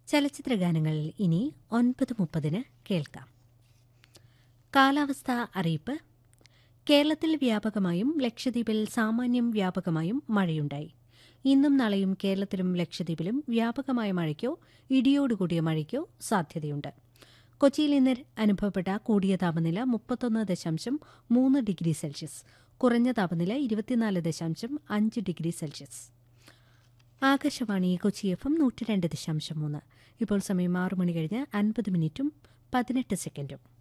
ചലച്ചിത്ര ഗാനങ്ങൾ ഇനി ഒൻപത് മുപ്പതിന് കേൾക്കാം കാലാവസ്ഥ അറിയിപ്പ് കേരളത്തിൽ വ്യാപകമായും ലക്ഷദ്വീപിൽ സാമാന്യം വ്യാപകമായും മഴയുണ്ടായി ഇന്നും നാളെയും കേരളത്തിലും ലക്ഷദ്വീപിലും വ്യാപകമായ മഴയ്ക്കോ ഇടിയോടുകൂടിയ മഴയ്ക്കോ സാധ്യതയുണ്ട് കൊച്ചിയിൽ ഇന്ന് അനുഭവപ്പെട്ട കൂടിയ താപനില മുപ്പത്തൊന്ന് ദശാംശം മൂന്ന് ഡിഗ്രി സെൽഷ്യസ് കുറഞ്ഞ താപനില ഇരുപത്തിനാല് ദശാംശം അഞ്ച് degree Celsius Akashvani Kochi FM എം നൂറ്റി രണ്ട് ദശാംശം മൂന്ന് ഇപ്പോൾ സമയം ആറു മണി കഴിഞ്ഞ് അൻപത് മിനിറ്റും പതിനെട്ട് സെക്കൻഡും